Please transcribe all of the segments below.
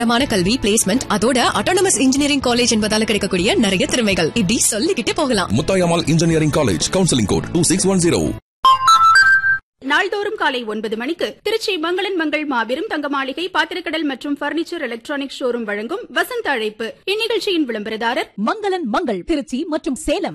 தரமான கல்வி பிளேஸ்மெண்ட் அதோட அட்டானமஸ் இன்ஜினியரிங் காலேஜ் என்பதால கிடைக்கக்கூடிய நிறைய திறமைகள் இப்படி சொல்லிக்கிட்டே போகலாம் Muthayammal engineering college counselling code two six one zero நாள்தோறும் காலை ஒன்பது மணிக்கு திருச்சி மங்களன் மங்கள் மாபெரும் தங்க மாளிகை பாத்திரக்கடல் மற்றும் பர்னிச்சர் எலக்ட்ரானிக் ஷோரூம் வழங்கும் வசந்த அழைப்பு இந்நிகழ்ச்சியின் விளம்பரதாரர் மங்களன் மங்கள் திருச்சி மற்றும் சேலம்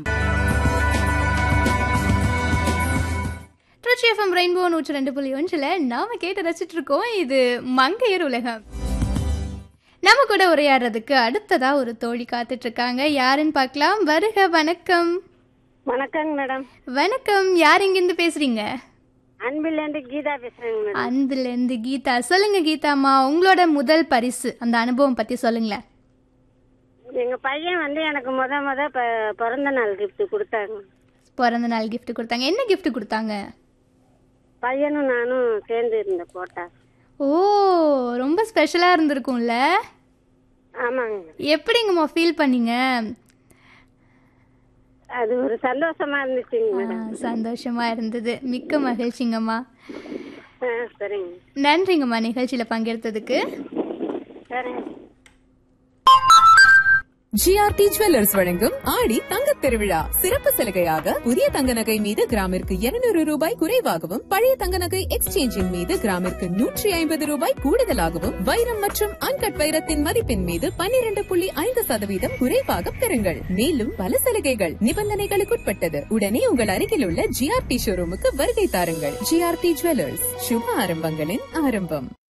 திருச்சி எஃப்எம் ரெயின்போ நூற்றி ரெண்டு புள்ளி ஒன்றில் நாம கேட்டு ரசிச்சிட்டு இருக்கோம் இது மங்கையர் உலகம் நம்ம கூட உரையாடுறதுக்கு அடுத்ததா ஒரு தோழி காத்துட்டு இருக்காங்க யாருன்னு பார்க்கலாம் வருக வணக்கம் வணக்கங்க மேடம் வணக்கம் யார் இங்கிருந்து பேசுறீங்க அன்பிலேருந்து கீதா பேசுறேங்க மேடம் அந்துல இருந்து கீதா சொல்லுங்க கீதாம்மா உங்களோட முதல் பரிசு அந்த அனுபவம் பத்தி சொல்லுங்களேன் எங்க பையன் வந்து எனக்கு முத முத ப- பிறந்த நாள் gift கொடுத்தாங்க பிறந்த நாள் gift கொடுத்தாங்க என்ன gift கொடுத்தாங்க பையனும் நானும் சேர்ந்து இருந்த போட்டா ஓ ரொம்ப ஸ்பெஷலா இருந்திருக்கும்ல ஆமாங்க எப்படிங்கம்மா ஃபீல் பண்ணீங்க அது ஒரு சந்தோஷமா இருந்துச்சுங்க ஆ, மேடம் சந்தோஷமா இருந்தது மிக்க மகிழ்ச்சிங்கம்மா ஆ, சரிங்க நன்றிங்கம்மா நிகழ்ச்சியில பங்கெடுத்ததுக்கு சரிங்க ஜிஆர்டி ஜுவல்லர்ஸ் வழங்கும் ஆடி தங்கத் திருவிழா சிறப்பு சலுகையாக புதிய தங்க நகை மீது கிராமிற்கு 200 ரூபாய் குறைவாகவும் பழைய தங்க நகை எக்ஸ்சேஞ்சின் மீது கிராமிற்கு நூற்றி ஐம்பது ரூபாய் கூடுதலாகவும் வைரம் மற்றும் அன்கட் வைரத்தின் மதிப்பின் மீது 12.5% புள்ளி ஐந்து சதவீதம் குறைவாக பெறுங்கள் மேலும் பல சலுகைகள் நிபந்தனைகளுக்குட்பட்டது உடனே உங்கள் அருகில் உள்ள ஜிஆர்டி ஷோரூமுக்கு வருகை தாருங்கள் ஜிஆர்டி ஜுவல்லர்ஸ் சுப ஆரம்பங்களின் ஆரம்பம்